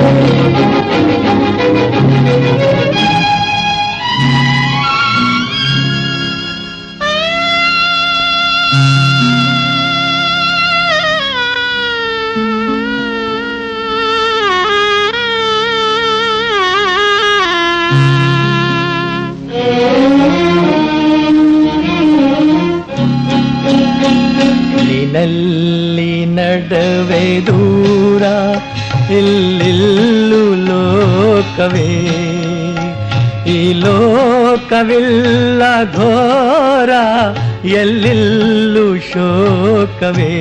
ನಿನಲ್ಲಿ ನಡವೆ ದೂರ ಇಲ್ಲಿಲ್ಲು ಲೋಕವೇ ಈ ಲೋಕವಿಲ್ಲ ಘೋರ ಎಲ್ಲಿಲ್ಲು ಶೋಕವೇ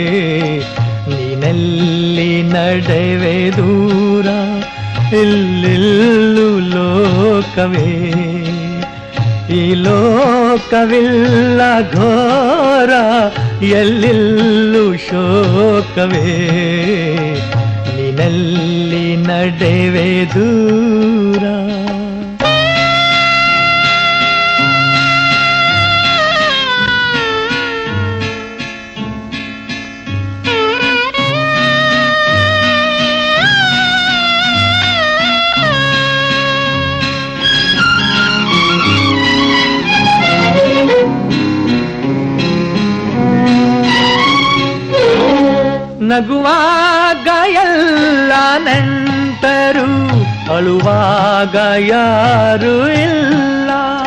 ನೀನಲ್ಲಿ ನಡೆವೆ ದೂರ ಇಲ್ಲಿಲ್ಲು ಲೋಕವೇ ಈ ಲೋಕವಿಲ್ಲ ಘೋರ ಎಲ್ಲಿಲ್ಲು ಶೋಕವೇ ನಿನಲ್ಲಿ ನಡೆವೆ ದೂರ ನಗುವಾಗ ಎಲ್ಲ ನೆಂಟರು ಅಳುವಾಗ ಯಾರು ಇಲ್ಲ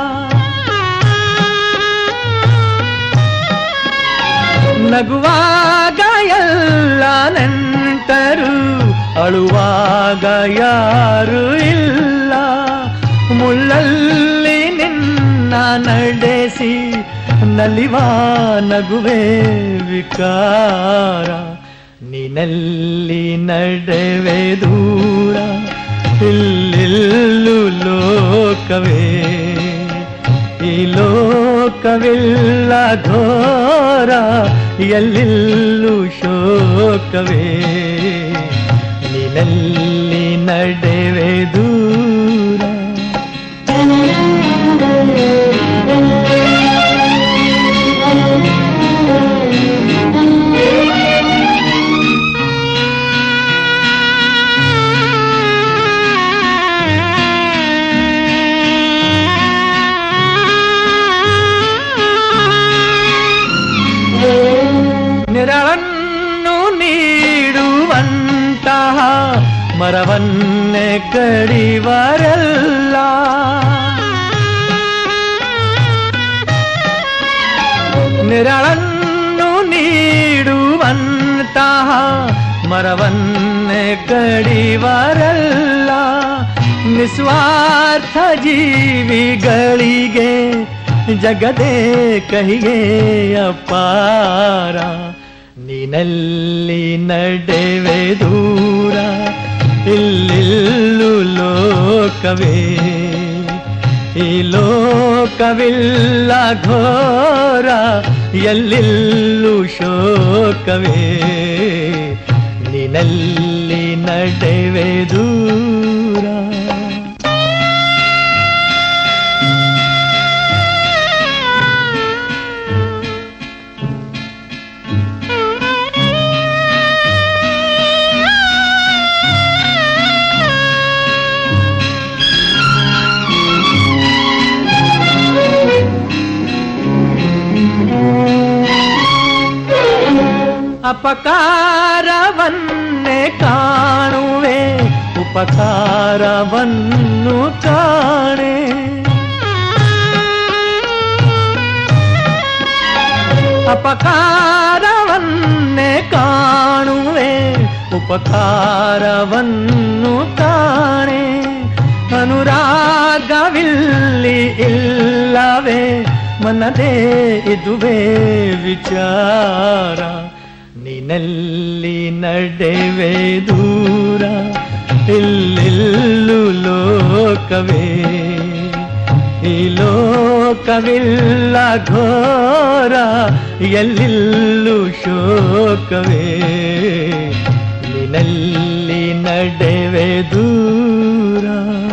ನಗುವಾಗ ಎಲ್ಲ ನೆಂಟರು ಅಳುವಾಗ ಯಾರು ಇಲ್ಲ ಮುಳ್ಳಲ್ಲಿ ನಿನ್ನ ನಡೆಸಿ ನಲಿವ ನಗುವೆ ವಿಕಾರ ನಿನಲ್ಲಿ ನಡೆವೆ ದೂರ ಇಲ್ಲಿಲ್ಲು ಲೋಕವೇ ಈ ಲೋಕವಿಲ್ಲ ಘೋರ ಎಲ್ಲಿಲ್ಲು ಶೋಕವೇ ನಿನಲ್ಲಿ ನಡೆವೆ ದೂರ ನೆರಳನ್ನು ನೀಡುವಂತಹ ಮರವನ್ನೇ ಕಡಿವರಲ್ಲ ನೆರಳನ್ನು ನೀಡುವಂತಹ ಮರವನ್ನೇ ಕಡಿವರಲ್ಲ ನಿಸ್ವಾರ್ಥ ಜೀವಿಗಳಿಗೆ ಜಗದೇ ಕಹಿಗೆ ಅಪಾರ ನಿನಲ್ಲಿ ನಡೆವೆ ದೂರ ಇಲ್ಲಿಲ್ಲು ಲೋಕವೇ ಈ ಲೋಕವಿಲ್ಲ ಘೋರ ಎಲ್ಲಿಲ್ಲು ಶೋಕವೇ ನಿನಲ್ಲಿ ನಡೆವೆ ದೂರ ಅಪಕಾರವನ್ನೇ ಕಾಣುವೆ ಉಪಕಾರವನ್ನು ಕಾಣೆ ಅಪಕಾರವನ್ನೇ ಕಾಣುವೆ ಉಪಕಾರವನ್ನು ಕಾಣೆ ಅನುರಾಗವಿಲ್ಲಿ ಇಲ್ಲವೇ ಮನದೇ ಇದುವೇ ವಿಚಾರ ನಿನಲ್ಲಿ ನಡೆವೆ ದೂರ ಇಲ್ಲಿಲ್ಲು ಲೋಕವೇ ಈ ಲೋಕವಿಲ್ಲ ಘೋರ ಎಲ್ಲಿಲ್ಲು ಶೋಕವೇ ನಿನಲ್ಲಿ ನಡೆವೆ ದೂರ